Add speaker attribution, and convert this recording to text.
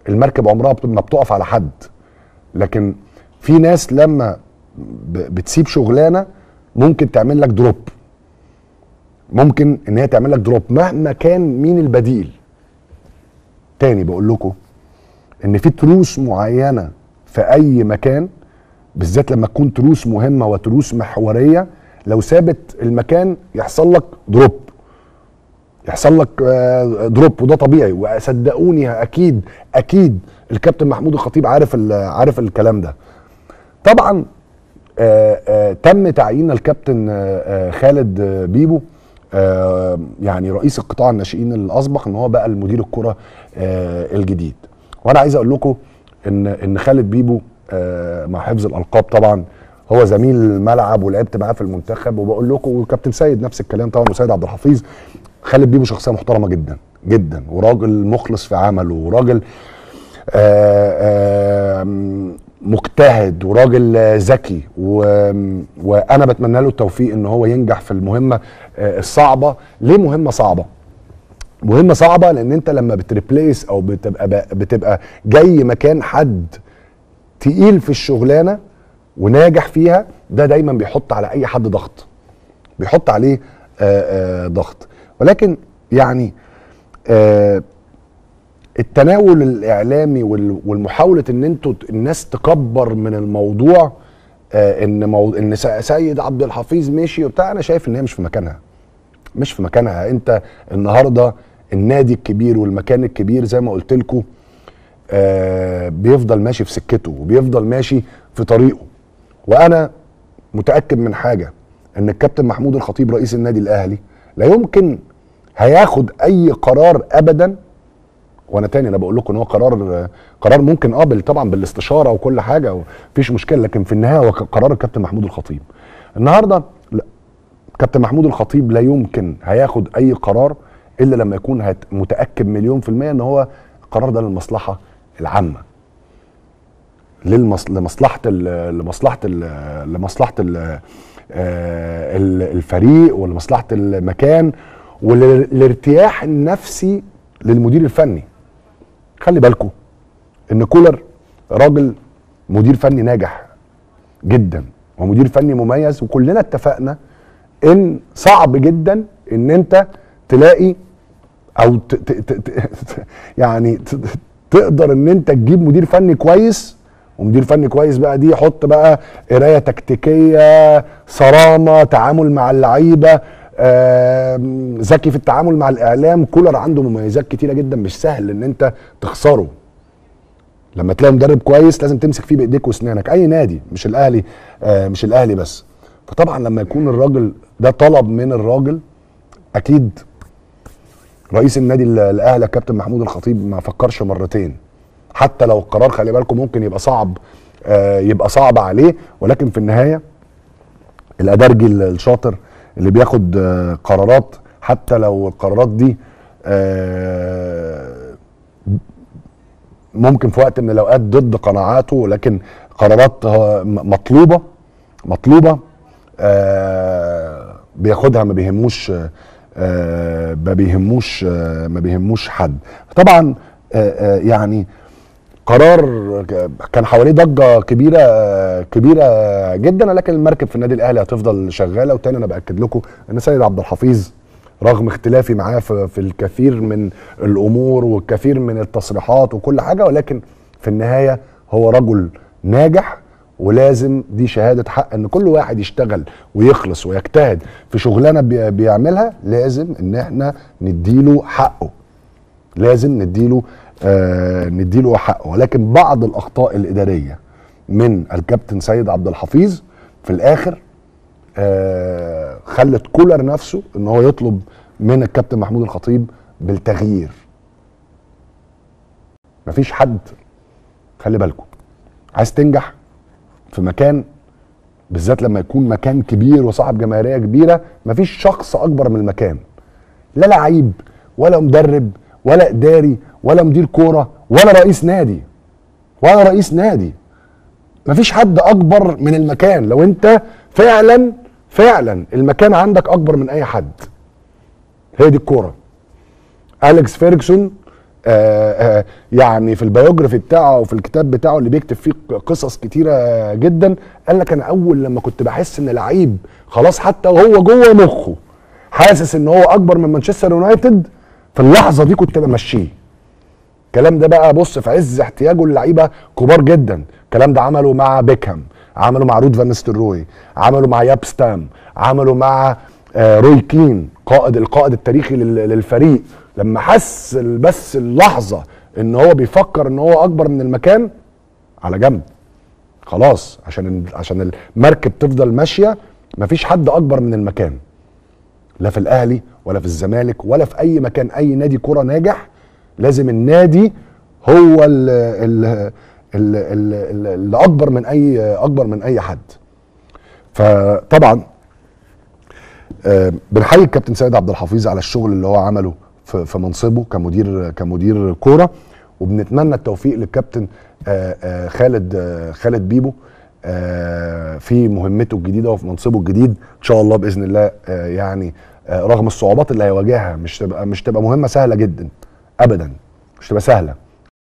Speaker 1: المركب عمرها بت- ما بتقف على حد لكن في ناس لما ب- بتسيب شغلانه ممكن تعمل لك دروب ممكن ان هي تعمل لك دروب مهما كان مين البديل تاني بقول لكم ان في تروس معينه في اي مكان بالذات لما تكون تروس مهمه وتروس محوريه لو سابت المكان يحصل لك دروب يحصل لك آه، دروب وده طبيعي وصدقوني اكيد اكيد الكابتن محمود الخطيب عارف ال- عارف الكلام ده طبعا آه، آه، تم تعيين الكابتن آه، آه، خالد آه، بيبو آه، يعني رئيس القطاع الناشئين الاسبق ان هو بقى المدير الكره آه، الجديد وانا عايز اقول لكم ان ان خالد بيبو آه، مع حفظ الالقاب طبعا هو زميل الملعب ولعبت معاه في المنتخب وبقول لكم وكابتن سيد نفس الكلام طبعا وسيد عبد الحفيظ خالد بيبو شخصيه محترمه جدا جدا وراجل مخلص في عمله وراجل آه، آه، مجتهد وراجل آه، ذكي و- وانا بتمنى له التوفيق ان هو ينجح في المهمه آه، الصعبه ليه مهمه صعبه مهمه صعبه لان انت لما بتريبليس او بتبقى بتبقى جاي مكان حد تقيل في الشغلانه وناجح فيها ده دايما بيحط على اي حد ضغط بيحط عليه آه، آه، ضغط ولكن يعني آه، التناول الاعلامي وال- والمحاوله ان انتوا ت- الناس تكبر من الموضوع آه، ان مو... ان س- سيد عبد الحفيظ مشي وبتاع انا شايف ان هي مش في مكانها مش في مكانها انت النهارده النادي الكبير والمكان الكبير زي ما قلت لكم آه بيفضل ماشي في سكته وبيفضل ماشي في طريقه وانا متاكد من حاجه ان الكابتن محمود الخطيب رئيس النادي الاهلي لا يمكن هياخد اي قرار ابدا وانا تاني انا بقول لكم ان هو قرار قرار ممكن قابل طبعا بالاستشاره وكل حاجه ومفيش مشكله لكن في النهايه هو قرار الكابتن محمود الخطيب النهارده لا كابتن محمود الخطيب لا يمكن هياخد اي قرار الا لما يكون هت- متاكد مليون في الميه ان هو القرار ده للمصلحه العامه للمص... لمصلحه ال... لمصلحه ال... لمصلحه ال... آه، ال- الفريق ولمصلحه المكان وللارتياح النفسي للمدير الفني خلي بالكم ان كولر راجل مدير فني ناجح جدا ومدير فني مميز وكلنا اتفقنا ان صعب جدا ان انت تلاقي او ت ت ت ت يعني ت ت تقدر ان انت تجيب مدير فني كويس ومدير فني كويس بقى دي يحط بقى قرايه تكتيكيه صرامه تعامل مع اللعيبه آم، ذكي في التعامل مع الاعلام كولر عنده مميزات كتيره جدا مش سهل ان انت تخسره لما تلاقي مدرب كويس لازم تمسك فيه بايديك واسنانك اي نادي مش الاهلي آه مش الاهلي بس فطبعا لما يكون الراجل ده طلب من الراجل اكيد رئيس النادي ال- الاهلي الكابتن محمود الخطيب ما فكرش مرتين حتى لو القرار خلي بالكم ممكن يبقى صعب آه يبقى صعب عليه ولكن في النهايه الادارجي ال- الشاطر اللي بياخد آه قرارات حتى لو القرارات دي آه ممكن في وقت من الاوقات ضد قناعاته لكن قرارات آه، م- مطلوبه مطلوبه آه بياخدها ما بيهموش آه ما بيهموش آه ما بيهموش حد طبعا آه آه يعني قرار كان حواليه ضجه كبيره آه، كبيره جدا لكن المركب في النادي الاهلي هتفضل شغاله وتاني انا باكد لكم ان سيد عبد الحفيظ رغم اختلافي معاه في, في الكثير من الامور والكثير من التصريحات وكل حاجه ولكن في النهايه هو رجل ناجح ولازم دي شهاده حق ان كل واحد يشتغل ويخلص ويجتهد في شغلانه بي- بيعملها لازم ان احنا نديله حقه لازم نديله آه نديله حقه ولكن بعض الاخطاء الاداريه من الكابتن سيد عبد الحفيظ في الاخر آه خلت كولر نفسه ان هو يطلب من الكابتن محمود الخطيب بالتغيير مفيش حد خلي بالكم عايز تنجح في مكان بالذات لما يكون مكان كبير وصاحب جماهيريه كبيره مفيش شخص اكبر من المكان لا لعيب ولا مدرب ولا اداري ولا مدير كوره ولا رئيس نادي ولا رئيس نادي مفيش حد اكبر من المكان لو انت فعلا فعلا المكان عندك اكبر من اي حد هي دي الكوره اليكس فيرجسون آه آه يعني في البيوجرافي بتاعه وفي الكتاب بتاعه اللي بيكتب فيه قصص كتيره جدا قال لك انا اول لما كنت بحس ان لعيب خلاص حتى وهو جوه مخه حاسس ان هو اكبر من مانشستر يونايتد في اللحظه دي كنت بمشيه الكلام ده بقى بص في عز احتياجه للعيبه كبار جدا الكلام ده عمله مع بيكهام عملوا مع رود فان نيستلروي عملوا مع ياب ستام عملوا مع آه روي كين قائد القائد التاريخي لل- للفريق لما حس ال- بس اللحظه ان هو بيفكر ان هو اكبر من المكان على جنب خلاص عشان عشان المركب تفضل ماشيه مفيش حد اكبر من المكان لا في الاهلي ولا في الزمالك ولا في اي مكان اي نادي كره ناجح لازم النادي هو اللي, اللي اكبر من اي اكبر من اي حد فطبعا آه، بنحيي الكابتن سيد عبد الحفيظ على الشغل اللي هو عمله في في منصبه كمدير كمدير كوره وبنتمنى التوفيق للكابتن آه، آه، خالد آه، خالد بيبو آه، في مهمته الجديده وفي منصبه الجديد ان شاء الله باذن الله آه، يعني آه، رغم الصعوبات اللي هيواجهها مش تبقى مش تبقى مهمه سهله جدا ابدا مش تبقى سهله